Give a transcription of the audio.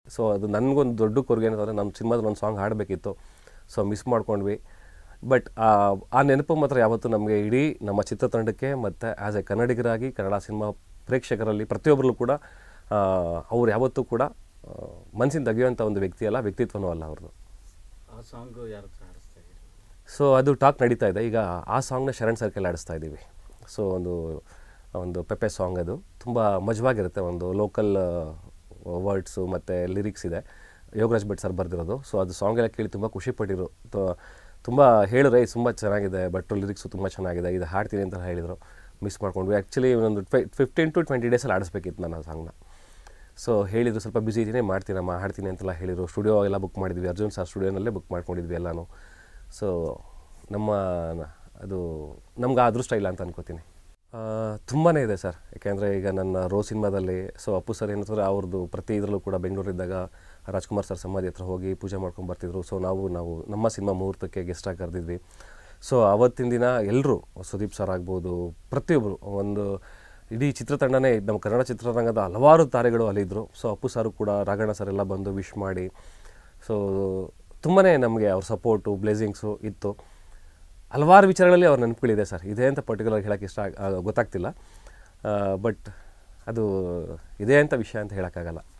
so ಅದು ನನಗೊಂದು ದೊಡ್ಡ ಕೊಡುಗೆ ಏನಂತಂದರೆ ನಮ್ಮ ಸಿನಿಮಾದಲ್ಲಿ ಒಂದು ಸಾಂಗ್ ಹಾಡಬೇಕಿತ್ತು ಸೊ ಮಿಸ್ ಮಾಡ್ಕೊಂಡ್ವಿ ಬಟ್ ಆ ನೆನಪು ಮಾತ್ರ ಯಾವತ್ತೂ ನಮಗೆ ಇಡೀ ನಮ್ಮ ಚಿತ್ರತಂಡಕ್ಕೆ ಮತ್ತು ಆ್ಯಸ್ ಎ ಕನ್ನಡಿಗರಾಗಿ ಕನ್ನಡ ಸಿನಿಮಾ ಪ್ರೇಕ್ಷಕರಲ್ಲಿ ಪ್ರತಿಯೊಬ್ಬರಲ್ಲೂ ಕೂಡ ಆ, ಅವ್ರು ಯಾವತ್ತೂ ಕೂಡ ಮನಸ್ಸಿನ ತೆಗೆಯುವಂಥ ಒಂದು ವ್ಯಕ್ತಿ ಅಲ್ಲ ವ್ಯಕ್ತಿತ್ವನೂ ಅಲ್ಲ ಅವ್ರದ್ದು ಆ ಸಾಂಗ್ ಯಾರ ಹತ್ರ ಹಾಡಿಸ್ತಾ ಇದ್ದೀರಿ ಸೊ ಅದು ಟಾಕ್ ನಡೀತಾ ಇದೆ ಈಗ ಆ ಸಾಂಗ್ನ ಶರಣ್ ಸರ್ಕಲ್ ಆಡಿಸ್ತಾ ಇದ್ದೀವಿ ಸೊ ಒಂದು ಒಂದು ಪೆಪೆ ಸಾಂಗ್ ಅದು ತುಂಬ ಮಜವಾಗಿರುತ್ತೆ ಒಂದು ಲೋಕಲ್ ವರ್ಡ್ಸು ಮತ್ತು ಲಿರಿಕ್ಸ್ ಇದೆ ಯೋಗರಾಜ್ ಭಟ್ ಸರ್ ಬರೆದಿರೋದು ಸೊ ಅದು ಸಾಂಗ್ ಎಲ್ಲ ಕೇಳಿ ತುಂಬ ಖುಷಿಪಟ್ಟಿರು ತುಂಬ ಹೇಳಿದ್ರೆ ತುಂಬ ಚೆನ್ನಾಗಿದೆ ಬಟ್ ಲಿರಿಕ್ಸು ತುಂಬ ಚೆನ್ನಾಗಿದೆ ಇದು ಹಾಡ್ತೀನಿ ಅಂತ ಹೇಳಿದರು ಮಿಸ್ ಮಾಡ್ಕೊಂಡ್ವಿ ಆ್ಯಕ್ಚುಲಿ ಒಂದು ಫಿಫ್ಟೀನ್ ಟು ಟ್ವೆಂಟಿ ಡೇಸಲ್ಲಿ ಆಡಿಸ್ಬೇಕಿತ್ತು ನಾನು ಆ ಸಾಂಗ್ನ ಸೊ ಹೇಳಿದ್ರು ಸ್ವಲ್ಪ ಬ್ಯುಸಿ ಇದ್ದೀನಿ ಮಾಡ್ತೀನಮ್ಮ ಹಾಡ್ತೀನಿ ಅಂತೆಲ್ಲ ಹೇಳಿದರು ಸ್ಟುಡಿಯೋ ಎಲ್ಲ ಬುಕ್ ಮಾಡಿದ್ವಿ ಅರ್ಜುನ್ ಸರ್ ಸ್ಟುಡಿಯೋನಲ್ಲೇ ಬುಕ್ ಮಾಡ್ಕೊಂಡಿದ್ವಿ ಎಲ್ಲನೂ ಸೊ ನಮ್ಮ ಅದು ನಮ್ಗೆ ಆ ಅದೃಷ್ಟ ಇಲ್ಲ ಅಂತ ಅನ್ಕೋತೀನಿ ತುಂಬಾ ಇದೆ ಸರ್ ಯಾಕೆಂದರೆ ಈಗ ನನ್ನ ರೋ ಸಿನಿಮಾದಲ್ಲಿ ಸೊ ಅಪ್ಪು ಸರ್ ಏನಂತಂದರೆ ಅವ್ರದ್ದು ಪ್ರತಿ ಇದರಲ್ಲೂ ಕೂಡ ಬೆಂಗಳೂರಿದ್ದಾಗ ರಾಜ್ಕುಮಾರ್ ಸರ್ ಸಮಾಧಿ ಹತ್ರ ಹೋಗಿ ಪೂಜೆ ಮಾಡ್ಕೊಂಡು ಬರ್ತಿದ್ರು ಸೊ ನಾವು ನಾವು ನಮ್ಮ ಸಿನಿಮಾ ಮುಹೂರ್ತಕ್ಕೆ ಗೆಸ್ಟಾಗಿ ಕರೆದಿದ್ವಿ ಸೊ ಅವತ್ತಿನ ದಿನ ಎಲ್ಲರೂ ಸುದೀಪ್ ಸರ್ ಆಗ್ಬೋದು ಪ್ರತಿಯೊಬ್ಬರು ಒಂದು ಇಡೀ ಚಿತ್ರತಂಡನೇ ನಮ್ಮ ಕನ್ನಡ ಚಿತ್ರರಂಗದ ಹಲವಾರು ತಾರೆಗಳು ಅಲ್ಲಿದ್ದರು ಸೊ ಅಪ್ಪು ಸರು ಕೂಡ ರಾಘಣ್ಣ ಸರ್ ಎಲ್ಲ ಬಂದು ವಿಶ್ ಮಾಡಿ ಸೊ ತುಂಬಾ ನಮಗೆ ಅವ್ರ ಸಪೋರ್ಟು ಬ್ಲೇಸಿಂಗ್ಸು ಇತ್ತು ಹಲವಾರು ವಿಚಾರಗಳಲ್ಲಿ ಅವ್ರ ನೆನಪುಗಳಿದೆ ಸರ್ ಇದೇ ಅಂತ ಪರ್ಟಿಕ್ಯುಲರ್ ಹೇಳೋಕ್ಕೆ ಇಷ್ಟ ಆಗ್- ಆ, ಗೊತ್ತಾಗ್ತಿಲ್ಲ ಬಟ್ ಅದು ಇದೇ ಅಂತ ವಿಷಯ ಅಂತ ಹೇಳೋಕ್ಕಾಗಲ್ಲ